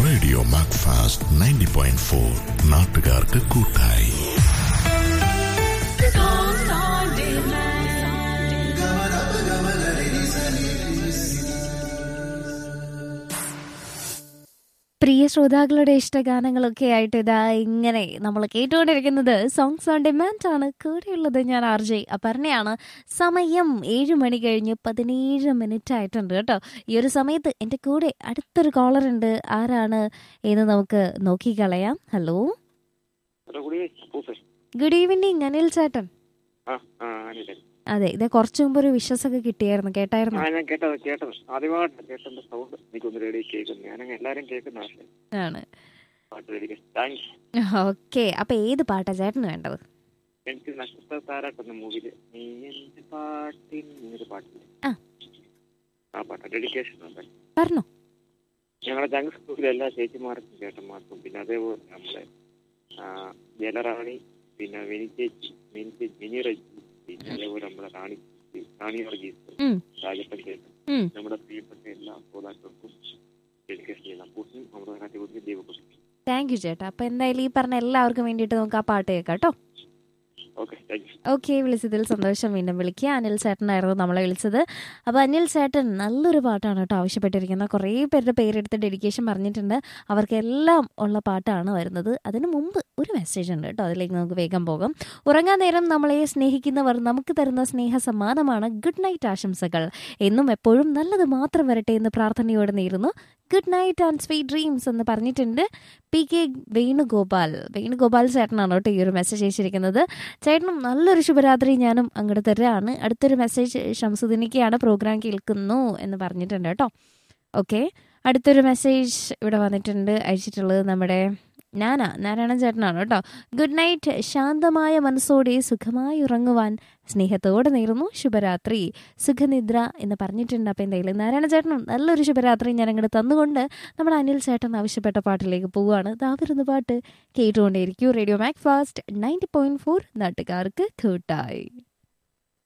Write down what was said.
Radio Macfast ninety point four നാട്ടുകാർക്ക് കൂട്ടായി പ്രിയ ശ്രോതാക്കളുടെ ഇഷ്ടഗാനങ്ങളൊക്കെ ആയിട്ട് ഇതാ ഇങ്ങനെ നമ്മൾ കേട്ടുകൊണ്ടിരിക്കുന്നത് സോങ്സ് ഓൺ ഡിമാൻഡ് ആണ് കൂടെയുള്ളത് ഞാൻ ആർ ജെ അപർണയാണ് സമയം ഏഴ് മണി കഴിഞ്ഞ് പതിനേഴ് മിനിറ്റ് ആയിട്ടുണ്ട് കേട്ടോ ഈ ഒരു സമയത്ത് എൻ്റെ കൂടെ അടുത്തൊരു കോളർ ഉണ്ട് ആരാണ് എന്ന് നമുക്ക് നോക്കിക്കളയാം ഹലോ ഹലോ ഗുഡ് ഈവനിങ് പൂസേ ഗുഡ് ഈവനിങ് അനിൽ ചേട്ടൻ ആ ആ അനിലേ അതെ ഇത് കുറച്ചു മുമ്പ് ഒരു വിശ്വസൊക്കെ കിട്ടിയായിരുന്നു ആ കേട്ടായിരുന്നു ഞാൻ കേട്ടത് കേട്ടത് ആദ്യമായിട്ട് കേട്ടതിന്റെ സൗണ്ട് എനിക്കൊന്ന് റേഡിയോ കേൾക്കുന്നു ഞാനങ്ങ് എല്ലാരും കേൾക്കുന്ന പക്ഷേ ആണ് പാട്ട് റേഡിയോ താങ്ക്സ് ഓക്കെ അപ്പൊ ഏത് പാട്ടാ ചേട്ടന് വേണ്ടത് എനിക്ക് നക്ഷത്ര താരാട്ട് എന്ന മൂവിയില് നീ എന്റെ പാട്ടിൻ എന്നൊരു പാട്ടില്ലേ ആ. ആ പാട്ട് ഡെഡിക്കേഷൻ ഉണ്ട് പറഞ്ഞോ ഞങ്ങളുടെ ജംഗ് സ്കൂളിലെ എല്ലാ ചേച്ചിമാർക്കും ചേട്ടന്മാർക്കും പിന്നെ അതേപോലെ നമ്മുടെ ആ, ജലറാണി പിന്നെ മിനി ചേച്ചി മിനി ചേച്ചി മിനി റജി പിന്നെ അതേപോലെ നമ്മുടെ റാണി ചേച്ചി, റാണി വർഗീസ് ഉം. രാജപ്പൻ ചേട്ടൻ ഉം. നമ്മുടെ പ്രിയപ്പെട്ട എല്ലാ ശ്രോതാക്കൾക്കും ഡെഡിക്കേഷൻ ചെയ്യുന്ന പൂർണ്ണ നമ്മുടെ കാറ്റഗറി ദൈവകുറി താങ്ക് യു ചേട്ടാ അപ്പൊ എന്തായാലും ഈ പറഞ്ഞ എല്ലാവർക്കും വേണ്ടിയിട്ട് നമുക്ക് ആ പാട്ട് കേൾക്കാം കേട്ടോ ഓക്കെ താങ്ക് യു ഓക്കെ വിളിച്ചതിൽ സന്തോഷം വീണ്ടും വിളിക്കുക അനിൽ ചേട്ടനായിരുന്നു നമ്മളെ വിളിച്ചത് അപ്പോൾ അനിൽ ചേട്ടൻ നല്ലൊരു പാട്ടാണ് കേട്ടോ ആവശ്യപ്പെട്ടിരിക്കുന്നത് കുറേ പേരുടെ പേരെടുത്ത് ഡെഡിക്കേഷൻ പറഞ്ഞിട്ടുണ്ട് അവർക്കെല്ലാം ഉള്ള പാട്ടാണ് വരുന്നത് അതിന് മുമ്പ് ഒരു മെസ്സേജ് ഉണ്ട് കേട്ടോ അതിലേക്ക് നമുക്ക് വേഗം പോകാം ഉറങ്ങാൻ നേരം നമ്മളെ സ്നേഹിക്കുന്നവർ നമുക്ക് തരുന്ന സ്നേഹ സമ്മാനമാണ് ഗുഡ് നൈറ്റ് ആശംസകൾ എന്നും എപ്പോഴും നല്ലത് മാത്രം വരട്ടെ എന്ന് പ്രാർത്ഥനയോടെ നേരുന്നു good night and sweet dreams എന്ന് പറഞ്ഞിട്ടുണ്ട് പി കെ വേണുഗോപാൽ വേണുഗോപാൽ ചേട്ടനാണ് കേട്ടോ ഈ ഒരു മെസ്സേജ് അയച്ചിരിക്കുന്നത് ചേട്ടനും നല്ലൊരു ശുഭരാത്രി ഞാനും അങ്ങോട്ട് തരാണ് അടുത്തൊരു മെസ്സേജ് ഷംസുദിനിക്കാണ് പ്രോഗ്രാം കേൾക്കുന്നു എന്ന് പറഞ്ഞിട്ടുണ്ട് കേട്ടോ ഓക്കെ അടുത്തൊരു മെസ്സേജ് ഇവിടെ വന്നിട്ടുണ്ട് അയച്ചിട്ടുള്ളത് നമ്മുടെ ഞാനാ നാരായണൻ ചേട്ടനാണ് കേട്ടോ ഗുഡ് നൈറ്റ് ശാന്തമായ മനസ്സോടെ സുഖമായി ഉറങ്ങുവാൻ സ്നേഹത്തോടെ നേരുന്നു ശുഭരാത്രി സുഖനിദ്ര എന്ന് പറഞ്ഞിട്ടുണ്ട് അപ്പം എന്തായാലും നാരായണ ചേട്ടനും നല്ലൊരു ശുഭരാത്രി ഞാൻ അങ്ങോട്ട് തന്നുകൊണ്ട് നമ്മുടെ അനിൽ ചേട്ടൻ ആവശ്യപ്പെട്ട പാട്ടിലേക്ക് പോവുകയാണ് ദാവരുന്ന പാട്ട് കേട്ടുകൊണ്ടേയിരിക്കും radio Macfast ninety point four നാട്ടുകാർക്ക് കൂട്ടായി